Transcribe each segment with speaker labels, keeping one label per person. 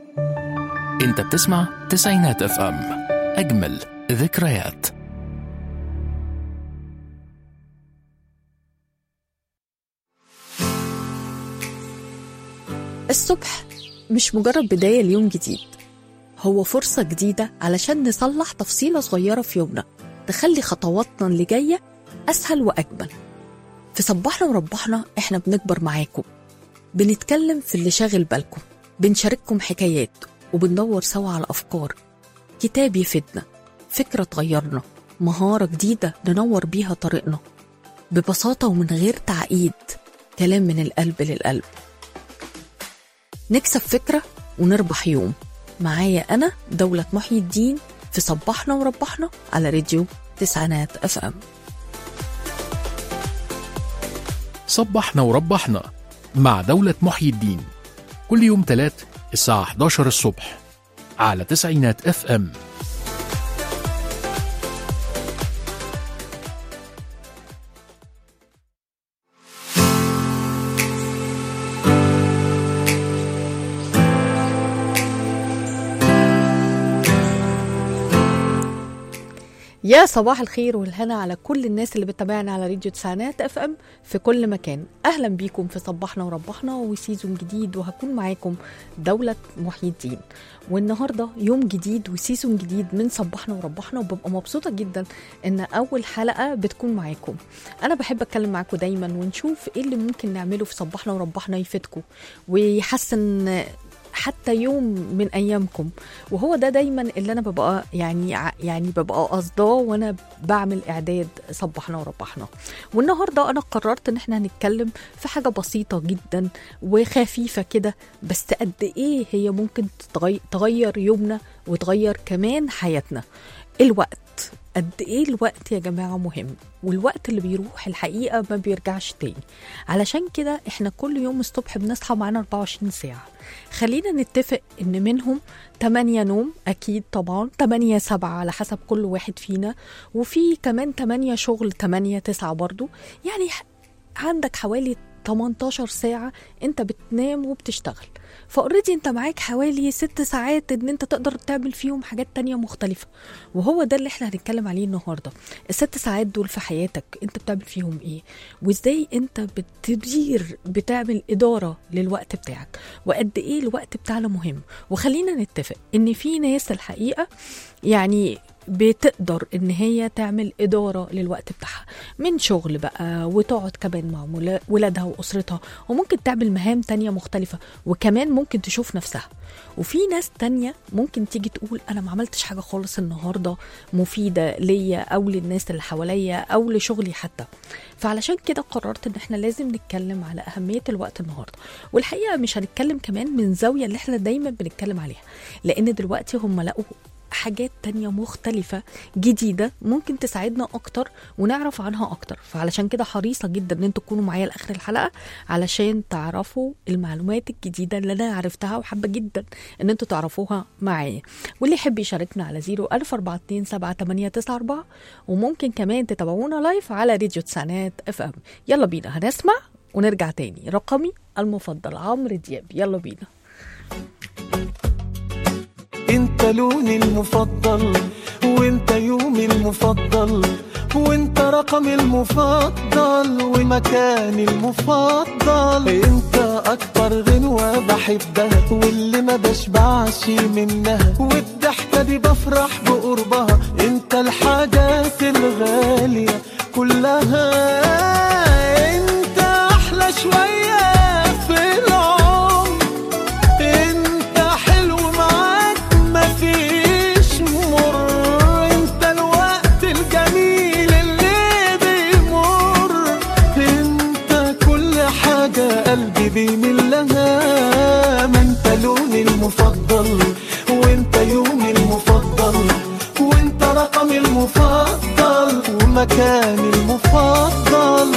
Speaker 1: انت بتسمع تسعينات اف ام اجمل ذكريات
Speaker 2: الصبح مش مجرد بداية ليوم جديد هو فرصة جديدة علشان نصلح تفصيلة صغيرة في يومنا تخلي خطواتنا اللي جاية أسهل وأجمل في صباحنا وربحنا إحنا بنكبر معاكم بنتكلم في اللي شاغل بالكم بنشارككم حكايات وبندور سوا على أفكار كتاب يفيدنا فكرة تغيرنا مهارة جديدة ننور بيها طريقنا ببساطة ومن غير تعقيد كلام من القلب للقلب نكسب فكرة ونربح يوم معايا أنا دولة محي الدين في صباحنا وربحنا على راديو تسعينات اف ام
Speaker 1: صبحنا وربحنا مع دولة محيي الدين كل يوم تلات الساعة 11 الصبح على تسعينات اف ام
Speaker 2: يا صباح الخير والهنا على كل الناس اللي بتتابعنا على راديو تسعينات اف ام في كل مكان اهلا بيكم في صباحنا وربحنا وسيزون جديد وهكون معاكم دولة محي الدين والنهارده يوم جديد وسيزون جديد من صباحنا وربحنا وببقى مبسوطة جدا ان اول حلقة بتكون معاكم انا بحب اتكلم معاكم دايما ونشوف ايه اللي ممكن نعمله في صباحنا وربحنا يفيدكم ويحسن حتى يوم من ايامكم وهو ده دايما اللي انا ببقى يعني يعني ببقى قصداه وانا بعمل اعداد صبحنا وربحنا والنهارده انا قررت ان احنا هنتكلم في حاجه بسيطه جدا وخفيفه كده بس قد ايه هي ممكن تغير, تغير يومنا وتغير كمان حياتنا الوقت قد ايه الوقت يا جماعه مهم والوقت اللي بيروح الحقيقه ما بيرجعش تاني علشان كده احنا كل يوم الصبح بنصحى معانا 24 ساعه خلينا نتفق ان منهم 8 نوم اكيد طبعا 8 7 على حسب كل واحد فينا وفي كمان 8 شغل 8 9 برضو يعني عندك حوالي 18 ساعة انت بتنام وبتشتغل فاوريدي انت معاك حوالي ست ساعات ان انت تقدر تعمل فيهم حاجات تانية مختلفة وهو ده اللي احنا هنتكلم عليه النهاردة الست ساعات دول في حياتك انت بتعمل فيهم ايه وازاي انت بتدير بتعمل ادارة للوقت بتاعك وقد ايه الوقت بتاعنا مهم وخلينا نتفق ان في ناس الحقيقة يعني بتقدر ان هي تعمل اداره للوقت بتاعها من شغل بقى وتقعد كمان مع ولادها واسرتها وممكن تعمل مهام تانية مختلفه وكمان ممكن تشوف نفسها وفي ناس تانية ممكن تيجي تقول انا ما عملتش حاجه خالص النهارده مفيده ليا او للناس اللي حواليا او لشغلي حتى فعلشان كده قررت ان احنا لازم نتكلم على اهميه الوقت النهارده والحقيقه مش هنتكلم كمان من زاويه اللي احنا دايما بنتكلم عليها لان دلوقتي هم لقوا حاجات تانية مختلفة جديدة ممكن تساعدنا أكتر ونعرف عنها أكتر فعلشان كده حريصة جدا إن انتوا تكونوا معايا لآخر الحلقة علشان تعرفوا المعلومات الجديدة اللي أنا عرفتها وحابة جدا إن انتوا تعرفوها معايا واللي يحب يشاركنا على زيرو ألف أربعة اتنين سبعة تمانية تسعة أربعة وممكن كمان تتابعونا لايف على راديو تسعينات اف ام يلا بينا هنسمع ونرجع تاني رقمي المفضل عمرو دياب يلا بينا
Speaker 3: انت لوني المفضل وانت يومي المفضل وانت رقمي المفضل ومكاني المفضل انت اكتر غنوة بحبها واللي ما بشبعش منها والضحكة دي بفرح بقربها انت الحاجات الغالية كلها انت احلى شوية في العمر انت حلو معاك مفيش مر انت الوقت الجميل اللي بيمر انت كل حاجة قلبي بيميل لها ما انت لوني المفضل وانت يومي المفضل وانت رقمي المفضل ومكاني المفضل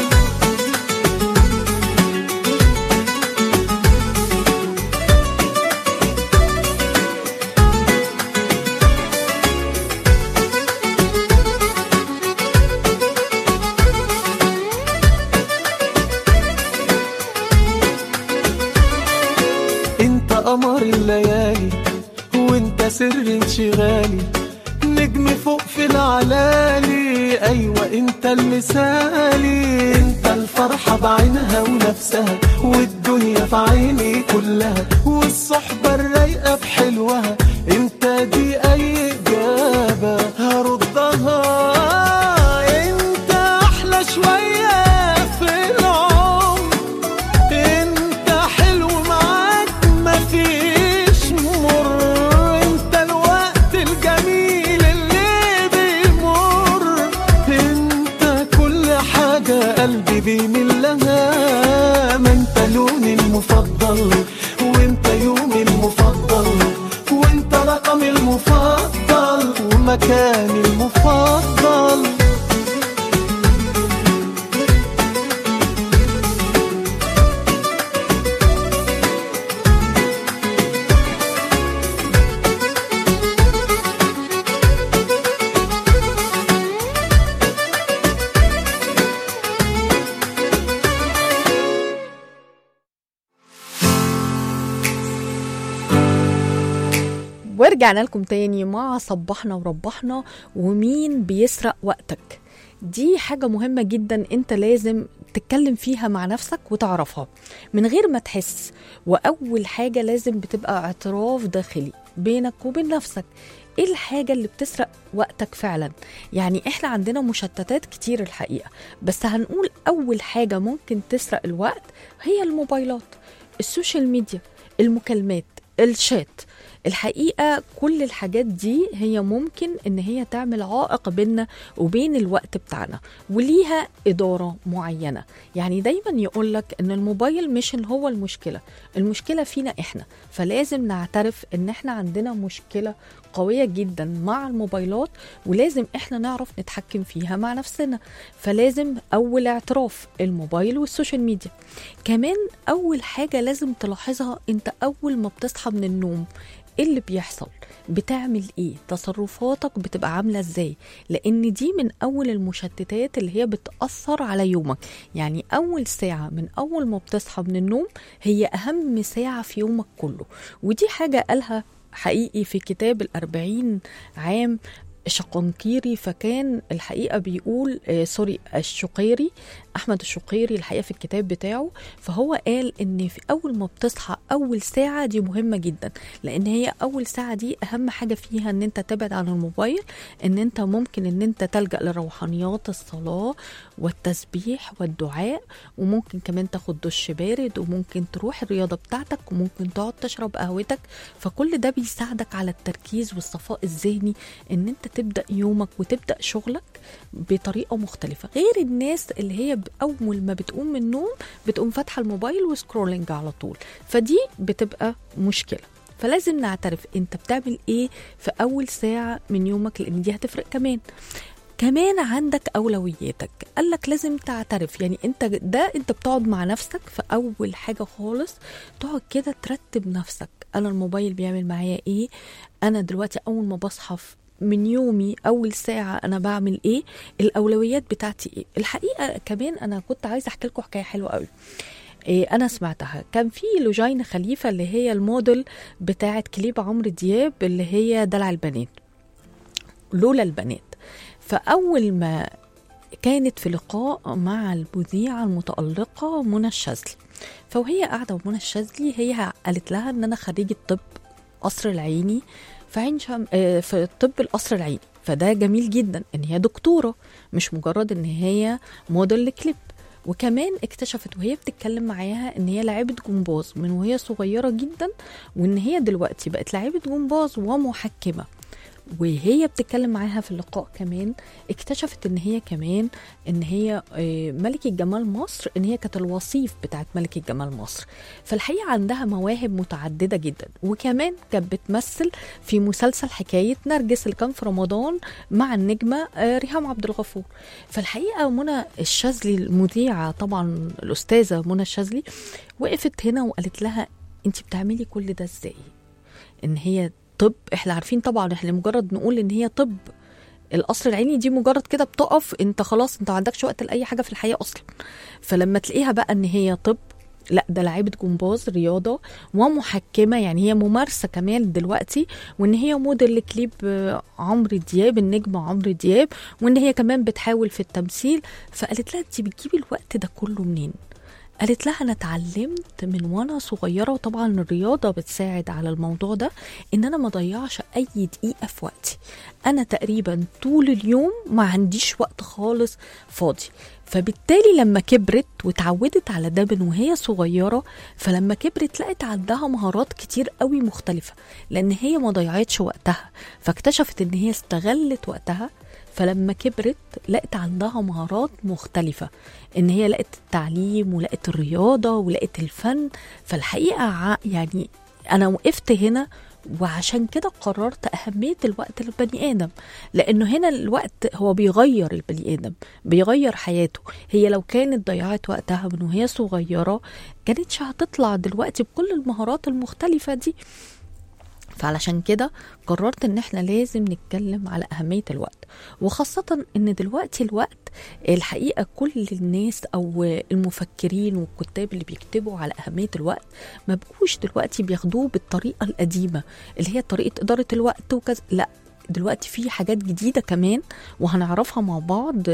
Speaker 3: انت قمر الليالي وانت سر انشغالي نجم فوق في العلالي ايوه انت المثالي انت الفرحة بعينها ونفسها والدنيا في عيني كلها والصحبة الرايقة بحلوها انت دي اي اجابة هردها انت احلى شوية في العمر انت حلو معاك مفيش مر انت الوقت الجميل اللي بيمر انت كل حاجة قلبي بيميل لها ما انت لوني المفضل وانت يومي المفضل وانت رقمي المفضل ومكاني المفضل
Speaker 2: ورجعنا لكم تاني مع صبحنا وربحنا ومين بيسرق وقتك دي حاجة مهمة جدا انت لازم تتكلم فيها مع نفسك وتعرفها من غير ما تحس وأول حاجة لازم بتبقى اعتراف داخلي بينك وبين نفسك ايه الحاجة اللي بتسرق وقتك فعلا يعني احنا عندنا مشتتات كتير الحقيقة بس هنقول أول حاجة ممكن تسرق الوقت هي الموبايلات السوشيال ميديا المكالمات الشات الحقيقة كل الحاجات دي هي ممكن ان هي تعمل عائق بيننا وبين الوقت بتاعنا وليها إدارة معينة يعني دايما يقولك ان الموبايل مش اللي هو المشكلة المشكلة فينا احنا فلازم نعترف ان احنا عندنا مشكلة قوية جدا مع الموبايلات ولازم احنا نعرف نتحكم فيها مع نفسنا فلازم اول اعتراف الموبايل والسوشيال ميديا كمان اول حاجة لازم تلاحظها انت اول ما بتصحى من النوم ايه اللي بيحصل بتعمل ايه تصرفاتك بتبقى عامله ازاي لان دي من اول المشتتات اللي هي بتاثر على يومك يعني اول ساعه من اول ما بتصحى من النوم هي اهم ساعه في يومك كله ودي حاجه قالها حقيقي في كتاب الأربعين عام شقنقيري فكان الحقيقه بيقول آه سوري الشقيري احمد الشقيري الحقيقه في الكتاب بتاعه فهو قال ان في اول ما بتصحى اول ساعه دي مهمه جدا لان هي اول ساعه دي اهم حاجه فيها ان انت تبعد عن الموبايل ان انت ممكن ان انت تلجا لروحانيات الصلاه والتسبيح والدعاء وممكن كمان تاخد دش بارد وممكن تروح الرياضه بتاعتك وممكن تقعد تشرب قهوتك فكل ده بيساعدك على التركيز والصفاء الذهني ان انت تبدا يومك وتبدا شغلك بطريقه مختلفه غير الناس اللي هي اول ما بتقوم من النوم بتقوم فاتحه الموبايل وسكرولنج على طول فدي بتبقى مشكله فلازم نعترف انت بتعمل ايه في اول ساعه من يومك لان دي هتفرق كمان كمان عندك اولوياتك قالك لازم تعترف يعني انت ده انت بتقعد مع نفسك في اول حاجه خالص تقعد كده ترتب نفسك انا الموبايل بيعمل معايا ايه انا دلوقتي اول ما بصحى من يومي اول ساعه انا بعمل ايه الاولويات بتاعتي ايه الحقيقه كمان انا كنت عايزه احكي لكم حكايه حلوه قوي إيه انا سمعتها كان في لوجين خليفه اللي هي الموديل بتاعه كليب عمرو دياب اللي هي دلع البنات لولا البنات فاول ما كانت في لقاء مع المذيعة المتألقة منى الشاذلي فوهي قاعدة ومنى الشاذلي هي قالت لها ان انا خريجة طب قصر العيني في عين شم... في طب القصر العيني فده جميل جدا ان هي دكتوره مش مجرد ان هي موديل كليب وكمان اكتشفت وهي بتتكلم معاها ان هي لعيبه جمباز من وهي صغيره جدا وان هي دلوقتي بقت لعيبه جمباز ومحكمه وهي بتتكلم معاها في اللقاء كمان اكتشفت ان هي كمان ان هي ملكة جمال مصر ان هي كانت الوصيف بتاعت ملكة جمال مصر فالحقيقة عندها مواهب متعددة جدا وكمان كانت بتمثل في مسلسل حكاية نرجس اللي كان في رمضان مع النجمة ريهام عبد الغفور فالحقيقة منى الشاذلي المذيعة طبعا الأستاذة منى الشاذلي وقفت هنا وقالت لها انت بتعملي كل ده ازاي ان هي طب احنا عارفين طبعا احنا مجرد نقول ان هي طب القصر العيني دي مجرد كده بتقف انت خلاص انت ما عندكش وقت لاي حاجه في الحياه اصلا فلما تلاقيها بقى ان هي طب لا ده لعيبه جمباز رياضه ومحكمه يعني هي ممارسه كمان دلوقتي وان هي موديل لكليب آه، عمرو دياب النجم عمرو دياب وان هي كمان بتحاول في التمثيل فقالت لها انت بتجيبي الوقت ده كله منين قالت لها انا اتعلمت من وانا صغيره وطبعا الرياضه بتساعد على الموضوع ده ان انا ما اضيعش اي دقيقه في وقتي انا تقريبا طول اليوم ما عنديش وقت خالص فاضي فبالتالي لما كبرت واتعودت على ده من وهي صغيره فلما كبرت لقت عندها مهارات كتير قوي مختلفه لان هي ما ضيعتش وقتها فاكتشفت ان هي استغلت وقتها فلما كبرت لقت عندها مهارات مختلفة ان هي لقت التعليم ولقت الرياضة ولقت الفن فالحقيقة ع- يعني انا وقفت هنا وعشان كده قررت أهمية الوقت للبني آدم لأنه هنا الوقت هو بيغير البني آدم بيغير حياته هي لو كانت ضيعت وقتها من وهي صغيرة كانتش هتطلع دلوقتي بكل المهارات المختلفة دي فعلشان كده قررت ان احنا لازم نتكلم على اهميه الوقت وخاصه ان دلوقتي الوقت الحقيقه كل الناس او المفكرين والكتاب اللي بيكتبوا على اهميه الوقت ما بقوش دلوقتي بياخدوه بالطريقه القديمه اللي هي طريقه اداره الوقت وكذا لا دلوقتي في حاجات جديده كمان وهنعرفها مع بعض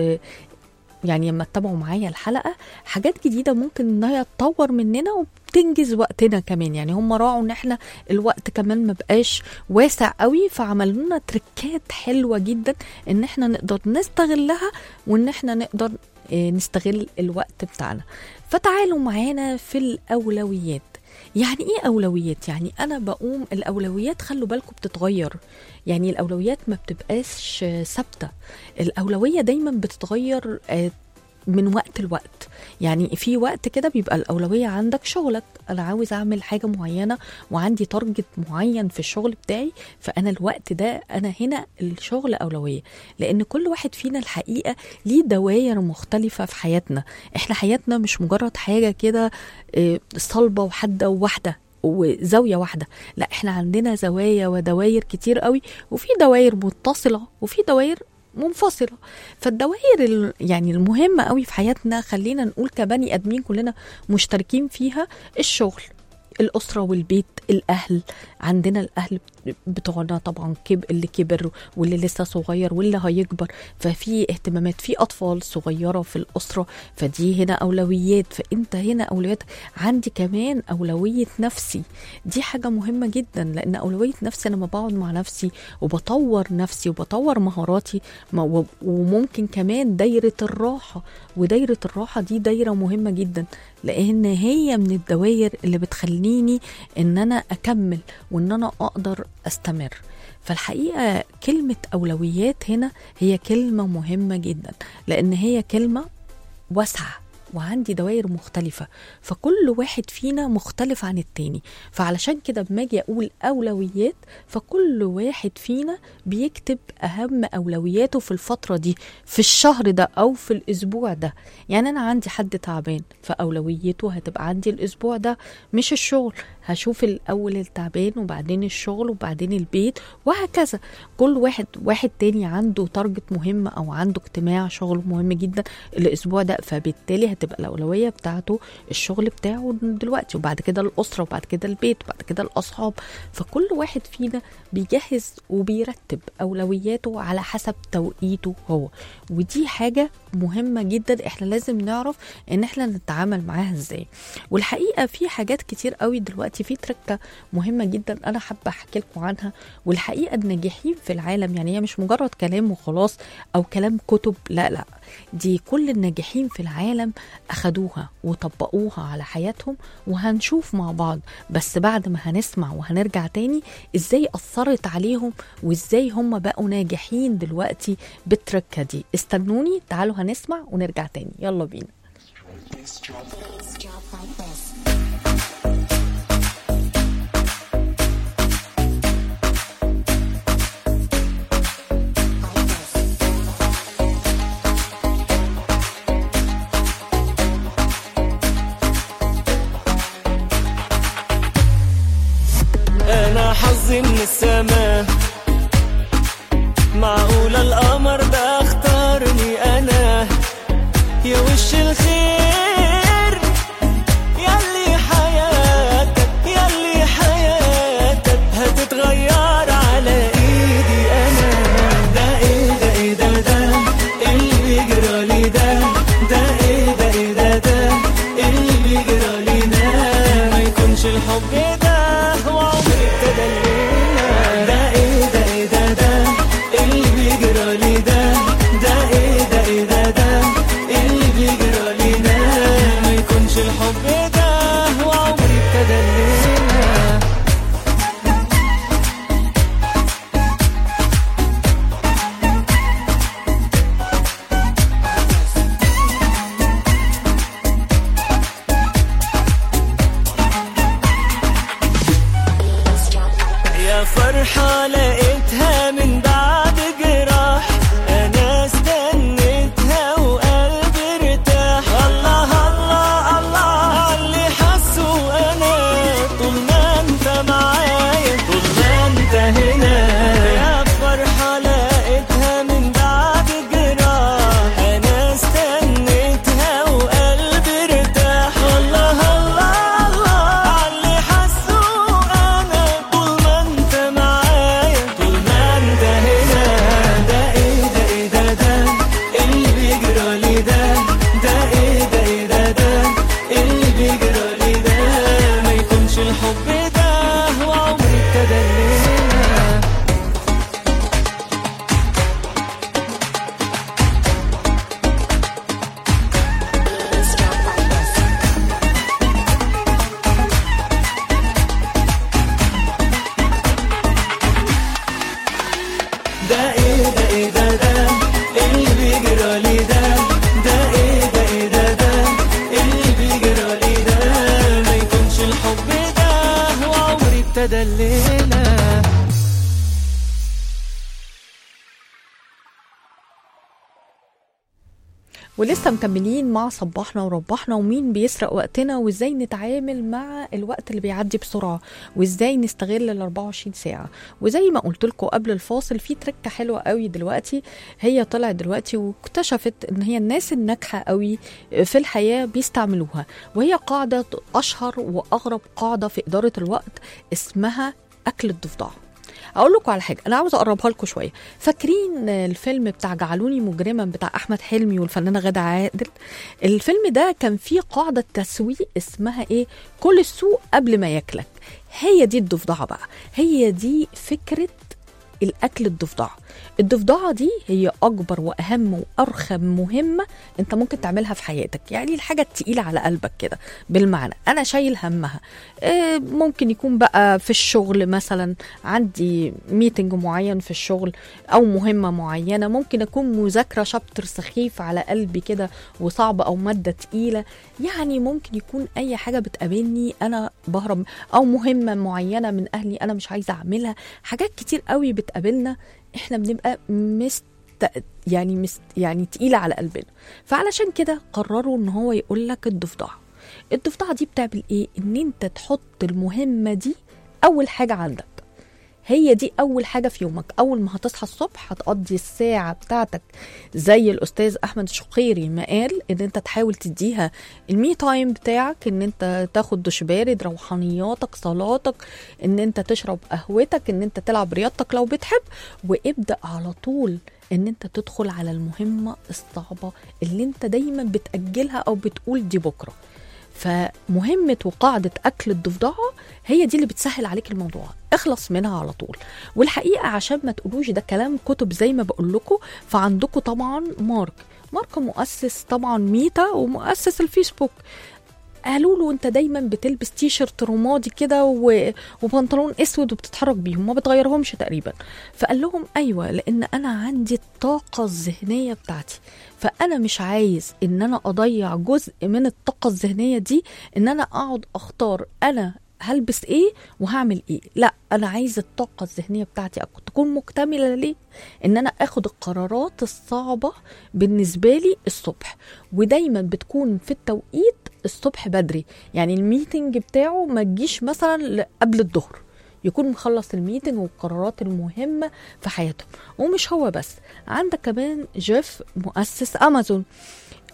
Speaker 2: يعني لما تتابعوا معايا الحلقه حاجات جديده ممكن انها تطور مننا وبتنجز وقتنا كمان يعني هم راعوا ان احنا الوقت كمان ما بقاش واسع قوي فعملوا لنا تركات حلوه جدا ان احنا نقدر نستغلها وان احنا نقدر آه، نستغل الوقت بتاعنا فتعالوا معانا في الاولويات يعني ايه اولويات يعني انا بقوم الاولويات خلوا بالكم بتتغير يعني الاولويات ما بتبقاش آه، ثابته الاولويه دايما بتتغير آه، من وقت لوقت يعني في وقت كده بيبقى الأولوية عندك شغلك أنا عاوز أعمل حاجة معينة وعندي تارجت معين في الشغل بتاعي فأنا الوقت ده أنا هنا الشغل أولوية لأن كل واحد فينا الحقيقة ليه دواير مختلفة في حياتنا إحنا حياتنا مش مجرد حاجة كده آه، صلبة وحادة وواحدة وزاوية واحدة لا احنا عندنا زوايا ودواير كتير قوي وفي دواير متصلة وفي دواير منفصلة فالدوائر ال- يعني المهمة قوي في حياتنا خلينا نقول كبني ادمين كلنا مشتركين فيها الشغل الأسرة والبيت الأهل عندنا الأهل بتوعنا طبعا كب اللي كبر واللي لسه صغير واللي هيكبر ففي اهتمامات في أطفال صغيرة في الأسرة فدي هنا أولويات فأنت هنا أولويات عندي كمان أولوية نفسي دي حاجة مهمة جدا لأن أولوية نفسي أنا لما بقعد مع نفسي وبطور نفسي وبطور مهاراتي ما- و- وممكن كمان دايرة الراحة ودايرة الراحة دي دايرة مهمة جدا لأن هي من الدوائر اللي بتخليني إن أنا أكمل وإن أنا أقدر أستمر فالحقيقة كلمة أولويات هنا هي كلمة مهمة جدا لأن هي كلمة واسعة وعندي دوائر مختلفة فكل واحد فينا مختلف عن التاني فعلشان كده بما اجي اقول اولويات فكل واحد فينا بيكتب اهم اولوياته في الفترة دي في الشهر ده او في الاسبوع ده يعني انا عندي حد تعبان فاولويته هتبقى عندي الاسبوع ده مش الشغل هشوف الاول التعبان وبعدين الشغل وبعدين البيت وهكذا كل واحد واحد تاني عنده تارجت مهم او عنده اجتماع شغل مهم جدا الاسبوع ده فبالتالي هتبقى الاولويه بتاعته الشغل بتاعه دلوقتي وبعد كده الاسره وبعد كده البيت وبعد كده الاصحاب فكل واحد فينا بيجهز وبيرتب اولوياته على حسب توقيته هو ودي حاجه مهمه جدا احنا لازم نعرف ان احنا نتعامل معاها ازاي والحقيقه في حاجات كتير قوي دلوقتي في تركه مهمه جدا انا حابه احكي لكم عنها والحقيقه الناجحين في العالم يعني هي مش مجرد كلام وخلاص او كلام كتب لا لا دي كل الناجحين في العالم اخدوها وطبقوها على حياتهم وهنشوف مع بعض بس بعد ما هنسمع وهنرجع تاني ازاي اثرت عليهم وازاي هم بقوا ناجحين دلوقتي بالتركه دي استنوني تعالوا هنسمع ونرجع تاني يلا بينا
Speaker 4: انا حظي من السماء معقولة القمر ده اختارني انا يا وش الخير ياللي الحب ده وعمري ابتدى الليلة ده ايه ده ايه ده ده اللي بيجرى لي ده ده ايه ده ايه ده ده اللي بيجرى لي ده ما يكونش الحب ده وعمري ابتدى الليلة يا فرحة لقيتها من بعد جراح أنا استنيتها وقلبي ارتاح الله الله الله اللي حاسه أنا طول ما أنت معايا طول ما أنت هنا يا فرحة لقيتها من بعد جراح أنا استنيتها وقلبي ارتاح الله الله الله اللي حاسه أنا طول ما أنت معايا طول ما أنت هنا ده إيه ده إيه ده ده اللي بيجرى لي ده ده إيه ده إيه ده ده اللي بيجرى لي ده ما يكونش الحب ده وعمري ابتدى الليلة ده ايه ده ايه ده ده اللي بيجرى لي ده ده ايه ده ايه ده ده اللي بيجرى لي ده ما يكونش الحب ده وعمري ابتدى الليله
Speaker 2: ولسه مكملين مع صباحنا وربحنا ومين بيسرق وقتنا وازاي نتعامل مع الوقت اللي بيعدي بسرعه وازاي نستغل ال 24 ساعه وزي ما قلت لكم قبل الفاصل في تركه حلوه قوي دلوقتي هي طلعت دلوقتي واكتشفت ان هي الناس الناجحه قوي في الحياه بيستعملوها وهي قاعده اشهر واغرب قاعده في اداره الوقت اسمها اكل الضفدع اقول لكم على حاجه انا عاوزه اقربها لكم شويه فاكرين الفيلم بتاع جعلوني مجرما بتاع احمد حلمي والفنانه غاده عادل الفيلم ده كان فيه قاعده تسويق اسمها ايه كل السوق قبل ما ياكلك هي دي الضفدعه بقى هي دي فكره الاكل الضفدعه الضفدعه دي هي اكبر واهم وارخم مهمه انت ممكن تعملها في حياتك يعني الحاجه التقيله على قلبك كده بالمعنى انا شايل همها آه، ممكن يكون بقى في الشغل مثلا عندي ميتنج معين في الشغل او مهمه معينه ممكن اكون مذاكره شابتر سخيف على قلبي كده وصعب او ماده تقيله يعني ممكن يكون اي حاجه بتقابلني انا بهرب او مهمه معينه من اهلي انا مش عايزه اعملها حاجات كتير قوي بتقابلنا احنا بنبقى مست يعني مست يعني تقيله على قلبنا فعلشان كده قرروا ان هو يقول لك الضفدعه الضفدعه دي بتعمل ايه ان انت تحط المهمه دي اول حاجه عندك هي دي اول حاجه في يومك اول ما هتصحى الصبح هتقضي الساعه بتاعتك زي الاستاذ احمد شقيري ما قال ان انت تحاول تديها المي تايم بتاعك ان انت تاخد دش بارد روحانياتك صلاتك ان انت تشرب قهوتك ان انت تلعب رياضتك لو بتحب وابدا على طول ان انت تدخل على المهمه الصعبه اللي انت دايما بتاجلها او بتقول دي بكره فمهمة وقاعدة أكل الضفدعة هي دي اللي بتسهل عليك الموضوع اخلص منها على طول والحقيقة عشان ما تقولوش ده كلام كتب زي ما بقول لكم فعندكم طبعا مارك مارك مؤسس طبعا ميتا ومؤسس الفيسبوك قالوا له انت دايما بتلبس تي شيرت رمادي كده و- وبنطلون اسود وبتتحرك بيهم ما بتغيرهمش تقريبا فقال لهم ايوه لان انا عندي الطاقه الذهنيه بتاعتي فانا مش عايز ان انا اضيع جزء من الطاقه الذهنيه دي ان انا اقعد اختار انا هلبس ايه وهعمل ايه لا انا عايز الطاقه الذهنيه بتاعتي أك- تكون مكتمله ليه ان انا اخد القرارات الصعبه بالنسبه لي الصبح ودايما بتكون في التوقيت الصبح بدري يعني الميتنج بتاعه ما تجيش مثلا ل- قبل الظهر يكون مخلص الميتنج والقرارات المهمة في حياتهم ومش هو بس عندك كمان جيف مؤسس أمازون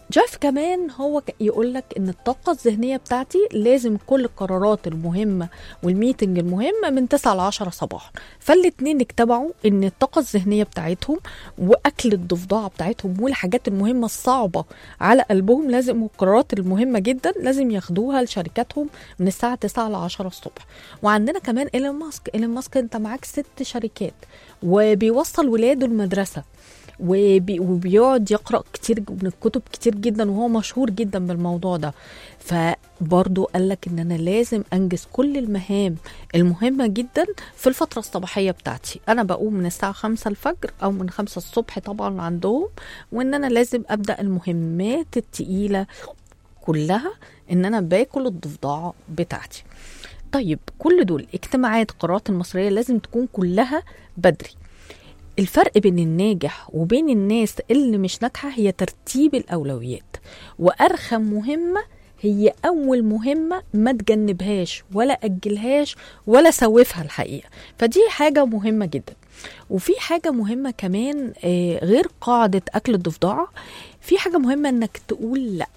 Speaker 2: جاف كمان هو يقول لك ان الطاقه الذهنيه بتاعتي لازم كل القرارات المهمه والميتنج المهم من 9 ل 10 صباحا فالاتنين اجتمعوا ان الطاقه الذهنيه بتاعتهم واكل الضفدعه بتاعتهم والحاجات المهمه الصعبه على قلبهم لازم والقرارات المهمه جدا لازم ياخدوها لشركاتهم من الساعه 9 ل 10 الصبح وعندنا كمان ايلون ماسك ايلون ماسك انت معاك ست شركات وبيوصل ولاده المدرسه وبي وبيقعد يقرا كتير من الكتب كتير جدا وهو مشهور جدا بالموضوع ده فبرضه قال لك ان انا لازم انجز كل المهام المهمه جدا في الفتره الصباحيه بتاعتي انا بقوم من الساعه 5 الفجر او من 5 الصبح طبعا عندهم وان انا لازم ابدا المهمات التقيله كلها ان انا باكل الضفدعه بتاعتي طيب كل دول اجتماعات قرارات المصريه لازم تكون كلها بدري الفرق بين الناجح وبين الناس اللي مش ناجحة هي ترتيب الأولويات وأرخم مهمة هي أول مهمة ما تجنبهاش ولا أجلهاش ولا سوفها الحقيقة فدي حاجة مهمة جدا وفي حاجة مهمة كمان آه، غير قاعدة أكل الضفدعة في حاجة مهمة إنك تقول لأ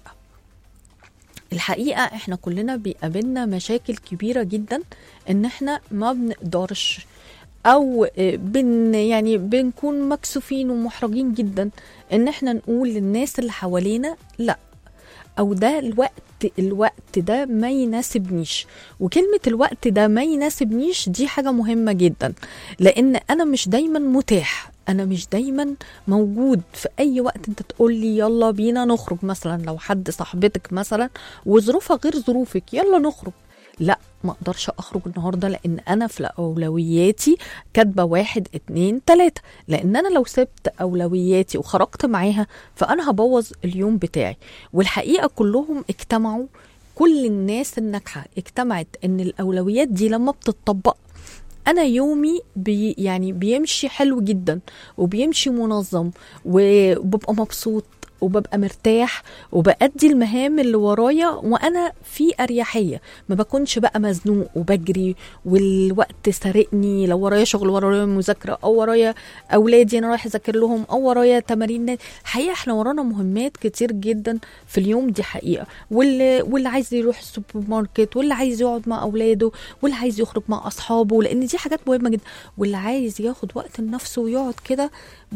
Speaker 2: الحقيقة احنا كلنا بيقابلنا مشاكل كبيرة جدا ان احنا ما بنقدرش او آه، بن يعني بنكون مكسوفين ومحرجين جدا ان احنا نقول للناس اللي حوالينا لا او ده الوقت الوقت ده ما يناسبنيش وكلمة الوقت ده ما يناسبنيش دي حاجة مهمة جدا لان انا مش دايما متاح انا مش دايما موجود في اي وقت انت تقول لي يلا بينا نخرج مثلا لو حد صاحبتك مثلا وظروفها غير ظروفك يلا نخرج لا ما اقدرش اخرج النهارده لان انا في اولوياتي كاتبه واحد اتنين تلاته لان انا لو سبت اولوياتي وخرجت معاها فانا هبوظ اليوم بتاعي والحقيقه كلهم اجتمعوا كل الناس الناجحه اجتمعت ان الاولويات دي لما بتطبق انا يومي بي يعني بيمشي حلو جدا وبيمشي منظم وببقى مبسوط وببقى مرتاح وبأدي المهام اللي ورايا وانا في اريحيه ما بكونش بقى مزنوق وبجري والوقت سارقني لو ورايا شغل ورايا مذاكره او ورايا اولادي انا رايح اذاكر لهم او ورايا تمارين الحقيقه احنا ورانا مهمات كتير جدا في اليوم دي حقيقه واللي واللي عايز يروح السوبر ماركت واللي عايز يقعد مع اولاده واللي عايز يخرج مع اصحابه لان دي حاجات مهمه جدا واللي عايز ياخد وقت لنفسه ويقعد كده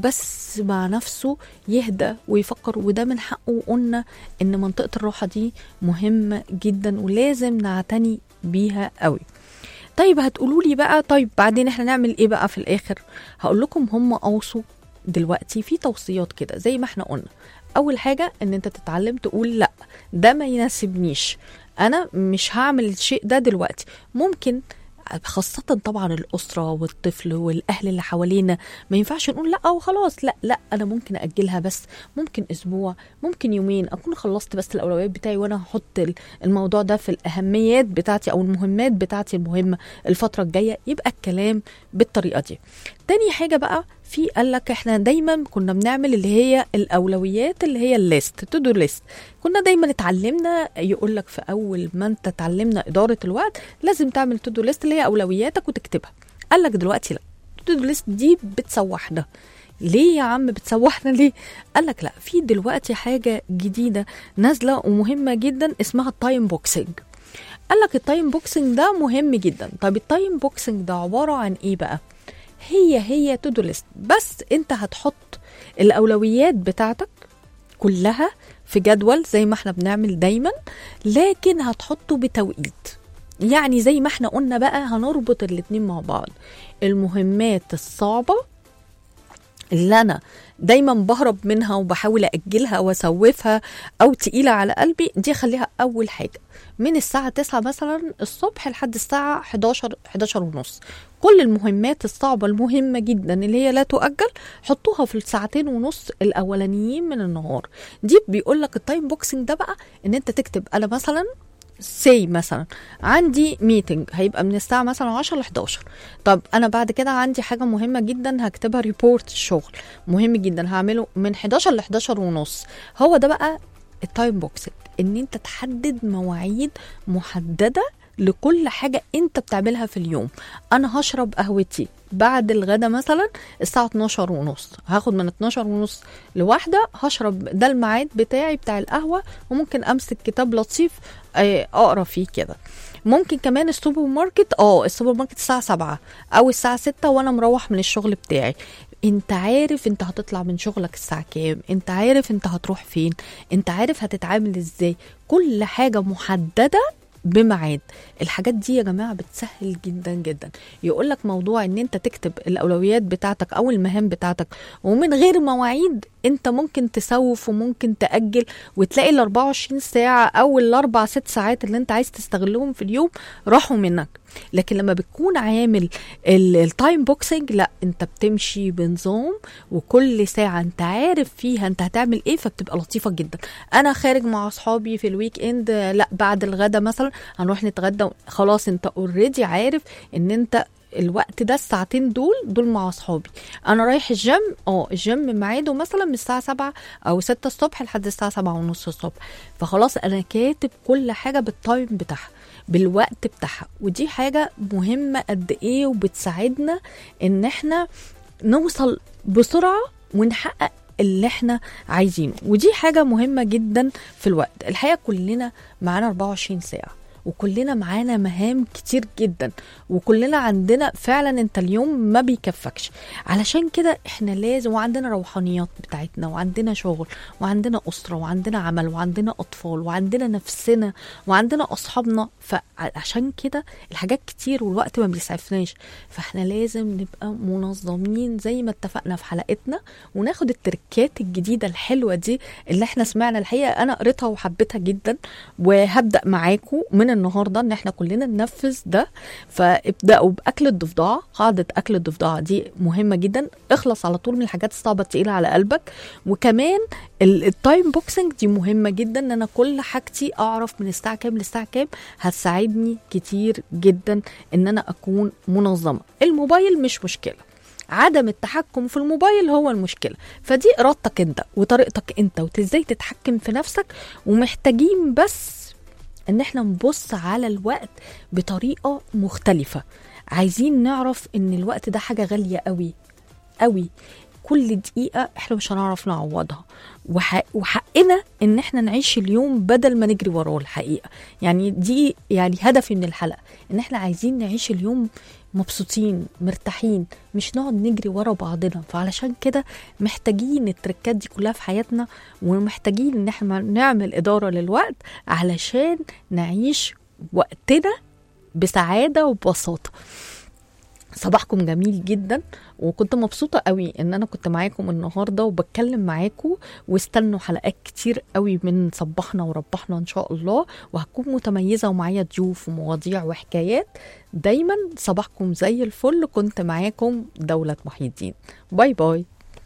Speaker 2: بس مع نفسه يهدى ويفكر وده من حقه وقلنا ان منطقه الراحه دي مهمه جدا ولازم نعتني بيها قوي طيب هتقولوا لي بقى طيب بعدين احنا نعمل ايه بقى في الاخر هقول لكم هم اوصوا دلوقتي في توصيات كده زي ما احنا قلنا اول حاجه ان انت تتعلم تقول لا ده ما يناسبنيش انا مش هعمل الشيء ده دلوقتي ممكن خاصة طبعا الأسرة والطفل والأهل اللي حوالينا ما ينفعش نقول لا وخلاص لا لا أنا ممكن أجلها بس ممكن أسبوع ممكن يومين أكون خلصت بس الأولويات بتاعي وأنا هحط ال- الموضوع ده في الأهميات بتاعتي أو المهمات بتاعتي المهمة الفترة الجاية يبقى الكلام بالطريقة دي تاني حاجة بقى في قال لك احنا دايما كنا بنعمل اللي هي الاولويات اللي هي الليست تو دو ليست كنا دايما اتعلمنا يقول لك في اول ما انت اتعلمنا اداره الوقت لازم تعمل تو دو ليست اللي هي اولوياتك وتكتبها قال لك دلوقتي لا تو دو ليست دي بتسوحنا ليه يا عم بتسوحنا ليه قال لك لا في دلوقتي حاجه جديده نازله ومهمه جدا اسمها التايم بوكسنج قال لك التايم بوكسنج ده مهم جدا طب التايم بوكسنج ده عباره عن ايه بقى هي هي تو دو ليست بس انت هتحط الاولويات بتاعتك كلها في جدول زي ما احنا بنعمل دايما لكن هتحطه بتوقيت يعني زي ما احنا قلنا بقى هنربط الاتنين مع بعض المهمات الصعبة اللي انا دايما بهرب منها وبحاول اجلها واسوفها او تقيله على قلبي دي خليها اول حاجه من الساعه 9 مثلا الصبح لحد الساعه 11 11 ونص كل المهمات الصعبه المهمه جدا اللي هي لا تؤجل حطوها في الساعتين ونص الاولانيين من النهار دي بيقول لك التايم بوكسنج ده بقى ان انت تكتب انا مثلا سي مثلا عندي ميتنج هيبقى من الساعة مثلا 10 ل 11 طب أنا بعد كده عندي حاجة مهمة جدا هكتبها ريبورت الشغل مهم جدا هعمله من 11 ل 11 ونص هو ده بقى التايم بوكسنج ان انت تحدد مواعيد محددة لكل حاجه انت بتعملها في اليوم انا هشرب قهوتي بعد الغدا مثلا الساعة 12 ونص هاخد من 12 ونص لواحدة هشرب ده الميعاد بتاعي بتاع القهوة وممكن أمسك كتاب لطيف آه، أقرأ فيه كده ممكن كمان السوبر ماركت اه السوبر ماركت الساعة 7 أو الساعة 6 وأنا مروح من الشغل بتاعي انت عارف انت هتطلع من شغلك الساعة كام انت عارف انت هتروح فين انت عارف هتتعامل ازاي كل حاجة محددة بميعاد الحاجات دي يا جماعه بتسهل جدا جدا يقول لك موضوع ان انت تكتب الاولويات بتاعتك او المهام بتاعتك ومن غير مواعيد انت ممكن تسوف وممكن تاجل وتلاقي ال 24 ساعه او الاربع ست ساعات اللي انت عايز تستغلهم في اليوم راحوا منك لكن لما بتكون عامل ال- التايم بوكسنج لا انت بتمشي بنظام وكل ساعه انت عارف فيها انت هتعمل ايه فبتبقى لطيفه جدا انا خارج مع اصحابي في الويك اند آه، لا بعد الغدا مثلا هنروح نتغدى خلاص انت اوريدي عارف ان انت الوقت ده الساعتين دول دول مع اصحابي انا رايح الجيم اه الجيم ميعاده مثلا من الساعه 7 او 6 الصبح لحد الساعه 7 ونص الصبح فخلاص انا كاتب كل حاجه بالتايم بتاعها بالوقت بتاعها ودي حاجه مهمه قد ايه وبتساعدنا ان احنا نوصل بسرعه ونحقق اللي احنا عايزينه ودي حاجه مهمه جدا في الوقت الحقيقه كلنا معانا 24 ساعه وكلنا معانا مهام كتير جدا وكلنا عندنا فعلا انت اليوم ما بيكفكش علشان كده احنا لازم وعندنا روحانيات بتاعتنا وعندنا شغل وعندنا اسره وعندنا عمل وعندنا اطفال وعندنا نفسنا وعندنا اصحابنا فعشان كده الحاجات كتير والوقت ما بيسعفناش فاحنا لازم نبقى منظمين زي ما اتفقنا في حلقتنا وناخد التركات الجديده الحلوه دي اللي احنا سمعنا الحقيقه انا قريتها وحبيتها جدا وهبدا معاكم من النهارده ان احنا كلنا ننفذ ده فابداوا باكل الضفدعه قاعده اكل الضفدعه دي مهمه جدا اخلص على طول من الحاجات الصعبه التقيله على قلبك وكمان ال- التايم بوكسنج دي مهمه جدا ان انا كل حاجتي اعرف من الساعه كام للساعه كام هتساعدني كتير جدا ان انا اكون منظمه الموبايل مش مشكله عدم التحكم في الموبايل هو المشكله فدي ارادتك انت وطريقتك انت وازاي تتحكم في نفسك ومحتاجين بس ان احنا نبص على الوقت بطريقه مختلفه عايزين نعرف ان الوقت ده حاجه غاليه قوي قوي كل دقيقة احنا مش هنعرف نعوضها وح... وحقنا ان احنا نعيش اليوم بدل ما نجري وراه الحقيقة يعني دي يعني هدفي من الحلقة ان احنا عايزين نعيش اليوم مبسوطين مرتاحين مش نقعد نجري ورا بعضنا فعلشان كده محتاجين التركات دي كلها في حياتنا ومحتاجين ان احنا نعمل إدارة للوقت علشان نعيش وقتنا بسعادة وببساطة صباحكم جميل جدا وكنت مبسوطة قوي ان انا كنت معاكم النهاردة وبتكلم معاكم واستنوا حلقات كتير قوي من صبحنا وربحنا ان شاء الله وهكون متميزة ومعايا ضيوف ومواضيع وحكايات دايما صباحكم زي الفل كنت معاكم دولة محي الدين باي باي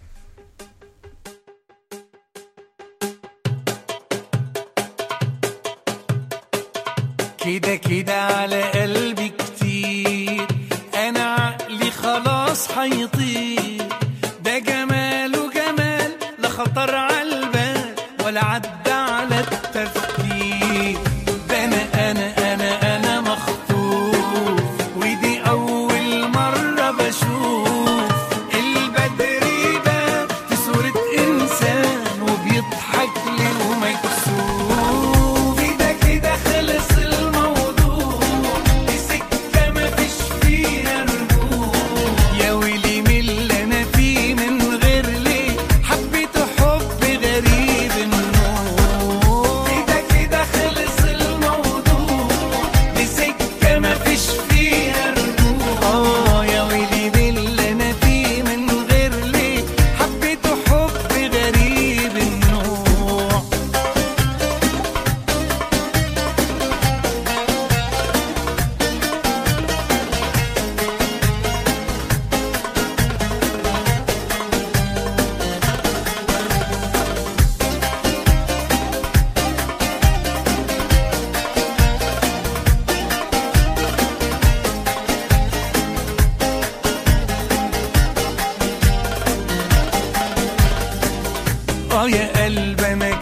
Speaker 3: كده كده على قلبي كتير انا عقلي خلاص هيطير ده جماله جمال لا خطر على البال ولا عدى على التفكير ده انا انا انا انا مخطوف ودي اول مرة بشوف البدر يبان في صورة انسان وبيضحك لي ومكسوف كده كده خلص الموضوع دي سكة مفيش فيها رجوع يا ويلي من اللي انا فيه من غير ليه حبيت حب غريب النور كده كده خلص الموضوع دي سكة مفيش فيها رجوع اه يا ويلي من اللي انا فيه من غير ليه حبيت حب غريب النوع اه يا قلب انا